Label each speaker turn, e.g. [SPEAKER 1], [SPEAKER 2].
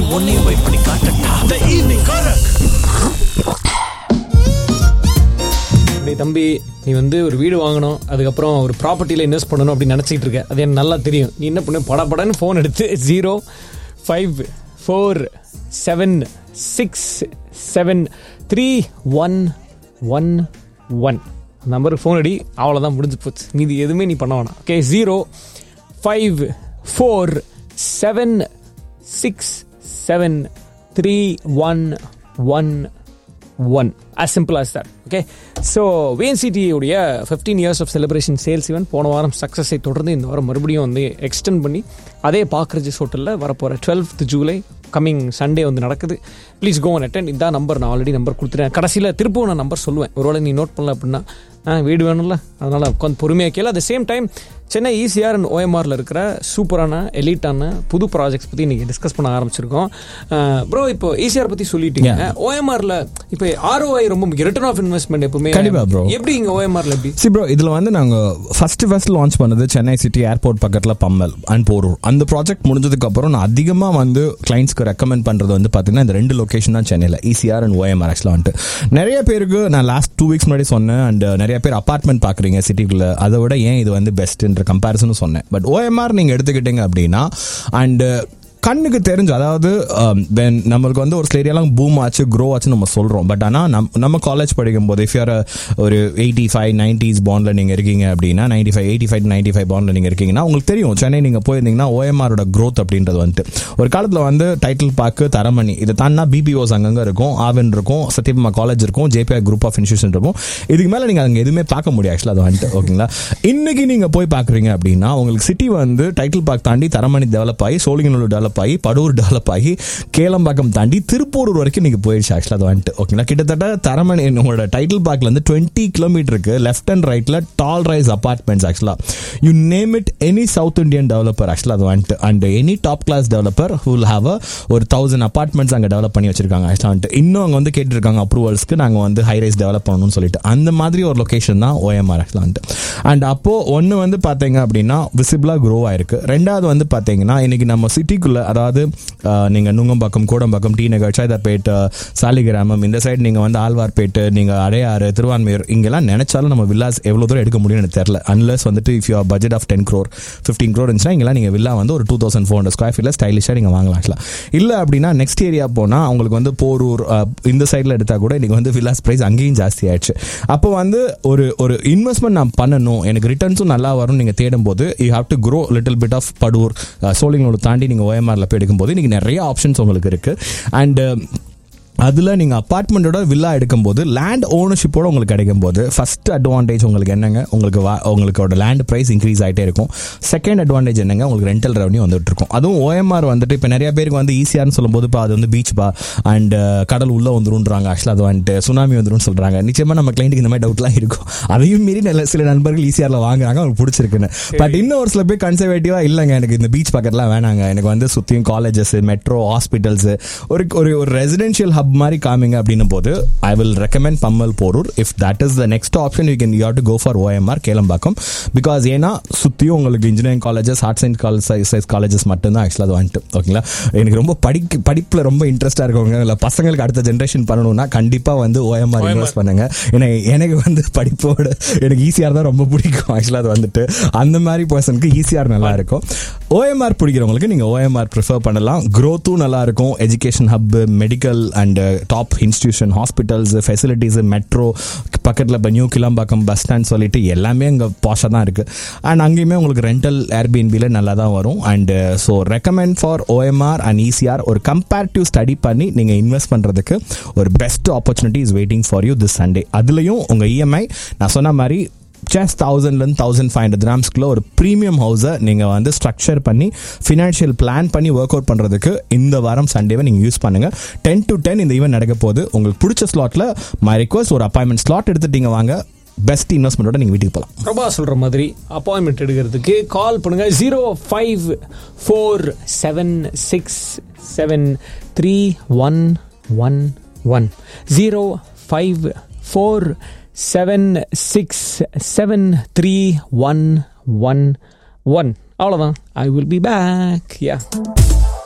[SPEAKER 1] உன்னையும் போய் பண்ணி காட்டட்டா த ஈவினிங் காரக்
[SPEAKER 2] டேய் தம்பி நீ வந்து ஒரு வீடு வாங்கணும் அதுக்கப்புறம் ஒரு ப்ராப்பர்ட்டியில் இன்வெஸ்ட் பண்ணணும் அப்படின்னு நினச்சிட்டு இருக்க அது எனக்கு நல்லா தெரியும் நீ என்ன பண்ணு பட படன்னு ஃபோன் எடுத்து zero five four seven six seven three one one one நம்பருக்கு ஃபோன் அடி அவ்வளோதான் முடிஞ்சு போச்சு மீதி எதுவுமே நீ பண்ண வேணாம் okay zero five four seven six seven three one one one as simple as that okay so VNCT உடைய fifteen years of celebration sales event போன வாரம் சக்ஸஸை தொடர்ந்து இந்த வாரம் மறுபடியும் வந்து எக்ஸ்டெண்ட் பண்ணி அதே பாக்ரஜஸ் ஹோட்டலில் வரப்போகிற டுவெல்த் ஜூலை கம்மிங் சண்டே வந்து நடக்குது ப்ளீஸ் கோ அண்ட் அட்டன் இதான் நம்பர் நான் ஆல்ரெடி நம்பர் கொடுத்துட்டேன் கடைசியில் திருப்பவும் நான் நம்பர் சொல்லுவேன் ஒருவேளை நீ நோட் பண்ணல அப்படின்னா ஆ வீடு வேணும்ல அதனால் உட்காந்து பொறுமையாக கேளு at same time Chennai ECR and ஓஎம்ஆரில் இருக்கிற சூப்பரான எலிட்டான புது ப்ராஜெக்ட்ஸ் பற்றி இன்றைக்கி டிஸ்கஸ் பண்ண ஆரம்பிச்சிருக்கோம் ப்ரோ இப்போ ஈசிஆர் பற்றி சொல்லிட்டீங்க ஓஎம்ஆரில் இப்போ ஆர்ஓஐ ரொம்ப முக்கியம் ரிட்டர்ன் ஆஃப் இன்வெஸ்ட்மெண்ட் எப்பவுமே
[SPEAKER 3] கண்டிப்பா bro.
[SPEAKER 2] எப்படி இங்கே ஓஎம்ஆரில் எப்படி
[SPEAKER 3] சி ப்ரோ இதில் வந்து நாங்கள் ஃபர்ஸ்ட் ஃபர்ஸ்ட் லான்ச் பண்ணது சென்னை சிட்டி ஏர்போர்ட் பக்கத்தில் பம்மல் அண்ட் போரூர் அந்த ப்ராஜெக்ட் முடிஞ்சதுக்கு அப்புறம் நான் அதிகமாக வந்து கிளைண்ட்ஸ்க்கு ரெக்கமெண்ட் பண்ணுறது வந்து பார்த்தீங்கன்னா இந்த ரெண்டு லொகேஷன் தான் சென்னையில் இசிஆர் அண்ட் ஓஎம்ஆர் ஆக்சுவலாக வந்துட்டு நிறைய பேருக்கு நான் லாஸ்ட் டூ வீக்ஸ் முன்னாடி சொன்னேன் அண்ட் நிறைய பேர் அப்பார்ட்மெண்ட் பார்க்குறீங்க சிட்டிக்குள்ள அதை விட ஏன் இது வந்து பெஸ்ட்ன்ற கம்பேரிசனும் சொன்னேன் பட் ஓஎம்ஆர் நீங்கள் எடுத்துக்கிட்டீங்க அப்படின்னா அண்ட் கண்ணுக்கு தெரிஞ்சு அதாவது um, when நம்மளுக்கு வந்து ஒரு சில ஏரியாலாம் பூம் ஆச்சு க்ரோ ஆச்சு நம்ம சொல்கிறோம் பட் ஆனால் நம் நம்ம காலேஜ் படிக்கும் போது இஃப் யார் ஒரு எயிட்டி ஃபைவ் நைன்டிஸ் பாண்டில் நீங்கள் இருக்கீங்க அப்படின்னா ninety five eighty five ninety five பாண்டில் நீங்கள் இருக்கீங்கன்னா உங்களுக்கு தெரியும் சென்னை நீங்கள் போயிருந்தீங்கன்னா ஓஎம்ஆரோட க்ரோத் அப்படின்றது வந்துட்டு ஒரு காலத்தில் வந்து டைட்டில் பார்க்கு தரமணி இது தாண்டா பிபிஓஸ் அங்கங்கே இருக்கும் ஆவன் இருக்கும் சத்யபாமா காலேஜ் இருக்கும் ஜேபிஆர் குரூப் ஆஃப் இன்ஸ்டியூஷன் இருக்கும் இதுக்கு மேலே நீங்கள் அங்கே எதுவுமே பார்க்க முடியும் ஆக்சுவலாக அது வந்துட்டு ஓகேங்களா இன்னைக்கு நீங்கள் போய் பார்க்குறீங்க அப்படின்னா உங்களுக்கு சிட்டி வந்து டைட்டில் பார்க் தாண்டி தரமணி டெவலப் ஆகி சோழிங்கநல்லூர் டெவலப் ஆகி படூர் டெவலப் ஆகி கேளம்பாக்கம் தாண்டி திருப்பூர் வரைக்கும் நீங்கள் போயிடுச்சு ஆக்சுவலாக அது வந்துட்டு ஓகேங்களா கிட்டத்தட்ட தரமணி உங்களோட டைட்டில் பார்க்ல இருந்து டுவெண்ட்டி கிலோமீட்டருக்கு லெஃப்ட் அண்ட் ரைட்டில் டால் ரைஸ் அபார்ட்மெண்ட்ஸ் ஆக்சுவலாக you name it any south Indian developer ஆக்சுவலாக அது வந்துட்டு and any top class developer will have ஒரு தௌசண்ட் அபார்ட்மெண்ட்ஸ் அங்கே டெவலப் பண்ணி வச்சிருக்காங்க ஆக்சுவலாக வந்துட்டு இன்னும் அங்கே வந்து கேட்டிருக்காங்க அப்ரூவல்ஸ்க்கு நாங்கள் வந்து ஹை ரைஸ் டெவலப் பண்ணணும்னு சொல்லிட்டு அந்த மாதிரி ஒரு லொகேஷன் தான் ஓஎம்ஆர் ஆக்சுவலாக வந்துட்டு அண்ட் அப்போ ஒன்று வந்து பார்த்தீங்க அப்படின்னா விசிபிளாக க்ரோ ஆயிருக்கு ரெண்டாவது வந்து பார்த்தீங்கன்னா இன்னைக்கு நம்ம சிட்டிக்குள்ள அதாவது அஹ், நீங்க நுங்கம்பாக்கம் கோடம்பாக்கம் டி நகர் சைதாப்பேட் அஹ், சாலிகிராமம் இந்த சைடு நீங்க வந்து ஆழ்வார்பேட்டு நீங்க அடையாறு திருவான்மையூர் இங்கெல்லாம் நினைச்சாலும் நம்ம வில்லாஸ் எவ்வளவு தூரம் எடுக்க முடியும்னு எனக்கு தெரியல அன்லஸ் வந்துட்டு if you budget of ten crore fifteen crore இருந்துச்சுன்னா இங்கெல்லாம் நீங்க வில்லா வந்து ஒரு two thousand four hundred square ஃபீட்ல ஸ்டைலிஷாக நீங்க வாங்கலாம் ஆக்சுவலா இல்ல அப்படின்னா நெக்ஸ்ட் ஏரியா போனா உங்களுக்கு வந்து போரூர் அஹ், இந்த சைடில் எடுத்தா கூட இன்னைக்கு வந்து வில்லாஸ் பிரைஸ் அங்கேயும் ஜாஸ்தி ஆயிடுச்சு அப்போ வந்து ஒரு ஒரு இன்வெஸ்ட்மெண்ட் நான் பண்ணணும் எனக்கு ரிட்டர்ன்ஸும் நல்லா வரும் நீங்க தேடும் போது you have to grow little bit of Padur சோழிங்களோட தாண்டி நீங்க ஓஎம்ஆர்ல போய் எடுக்கும்போது இன்னைக்கு நிறைய ஆப்ஷன்ஸ் உங்களுக்கு இருக்கு அண்ட் அதில் நீங்கள் அப்பார்ட்மெண்ட்டோட வில்லா எடுக்கும்போது லேண்ட் ஓனர்ஷிப்போட உங்களுக்கு கிடைக்கும் போது ஃபர்ஸ்ட் அட்வான்டேஜ் உங்களுக்கு என்னங்க உங்களுக்கு வா உங்களுக்கோட லேண்ட் ப்ரைஸ் இன்க்ரீஸ் ஆகிட்டே இருக்கும் செகண்ட் அட்வான்டேஜ் என்னங்க உங்களுக்கு ரெண்டல் ரெவன்யூ வந்துட்டு இருக்கும் அதுவும் ஓஎம்ஆர் வந்துட்டு இப்போ நிறைய பேருக்கு வந்து ஈஸியார்னு சொல்லும்போது இப்போ அது வந்து பீச் பா அண்ட் கடல் உள்ளே வந்துருன்றாங்க ஆக்சுவலாக அது வந்துட்டு சுனாமி வந்துரும் சொல்கிறாங்க நிச்சயமாக நம்ம கிளைண்ட்டுக்கு இந்த மாதிரி டவுட்லாம் இருக்கும் அதையும் மீறி நல்ல சில நண்பர்கள் ஈஸியாரில் வாங்குறாங்க அவங்களுக்கு பிடிச்சிருக்குன்னு பட் இன்னும் ஒரு சில பேர் கன்சர்வேட்டிவாக இல்லைங்க எனக்கு இந்த பீச் பக்கத்துலாம் வேணாங்க எனக்கு வந்து சுற்றியும் காலேஜஸ் மெட்ரோ ஹாஸ்பிட்டல்ஸ் ஒரு ஒரு ஒரு ரெசிடென்ஷியல் ஹப் மாதிரி காமிங்க அப்படின்னும் போது I will recommend Pammal Porur if that is the next option you can you to go for OMR Kelambakkam because ஏன்னா சுற்றியும் உங்களுக்கு engineering colleges arts and college colleges மட்டும்தான் ஆக்சுவலாக அது வந்துட்டு ஓகேங்களா எனக்கு ரொம்ப படிக்க படிப்பில் ரொம்ப இன்ட்ரெஸ்டாக இருக்கவங்க இல்லை பசங்களுக்கு அடுத்த ஜென்ரேஷன் பண்ணணும்னா கண்டிப்பாக வந்து ஓஎம்ஆர் இன்வெஸ்ட் பண்ணுங்க ஏன்னா எனக்கு வந்து படிப்போட எனக்கு ஈஸியாக தான் ரொம்ப பிடிக்கும் ஆக்சுவலாக அது வந்துட்டு அந்த மாதிரி பர்சனுக்கு ஈஸியாக நல்லா இருக்கும் ஓஎம்ஆர் பிடிக்கிறவங்களுக்கு நீங்கள் ஓஎம்ஆர் ப்ரிஃபர் பண்ணலாம் க்ரோத்தும் நல்லா இருக்கும் education hub medical and top institution hospitals facilities metro பக்கத்தில் இப்போ நியூ கிளம்பாக்கம் பஸ் ஸ்டாண்ட் சொல்லிட்டு எல்லாமே அங்கே பாஷாக தான் இருக்குது அண்ட் அங்கேயுமே உங்களுக்கு ரெண்டல் ஏர்பிஎன்பியில் நல்லா தான் வரும் and so recommend for OMR and ECR ஒரு கம்பேரிட்டிவ் ஸ்டடி பண்ணி நீங்கள் இன்வெஸ்ட் பண்ணுறதுக்கு ஒரு best opportunity is waiting for you this Sunday அதுலேயும் உங்கள் இஎம்ஐ நான் சொன்ன மாதிரி ஜஸ்ட் தௌசண்ட்லேருந்து தௌசண்ட் ஃபைவ் ஹண்ட்ரட் கிராம்ஸ்க்குள்ள ஒரு ப்ரீமியம் ஹவுஸை நீங்கள் வந்து ஸ்ட்ரக்சர் பண்ணி ஃபினான்ஷியல் பிளான் பண்ணி ஒர்க் அவுட் பண்ணுறதுக்கு இந்த வாரம் சண்டேவை நீங்கள் யூஸ் பண்ணுங்கள் டென் டு டென் இந்த ஈவெண்ட் நடக்க போது உங்களுக்கு பிடிச்ச ஸ்லாட்டில் மை ரிக்வஸ்ட் ஒரு அப்பாயின்மெண்ட் ஸ்லாட் எடுத்துட்டீங்க வாங்க பெஸ்ட் இன்வெஸ்ட்மெண்ட்டோட நீங்கள் வீட்டுக்கு போகலாம்
[SPEAKER 2] பிரபா சொல்ற மாதிரி அப்பாயின்மெண்ட் எடுக்கிறதுக்கு கால் பண்ணுங்க zero five four seven six seven three one one one zero five four seven six seven three one one one அவ்வளோதான் I will be back yeah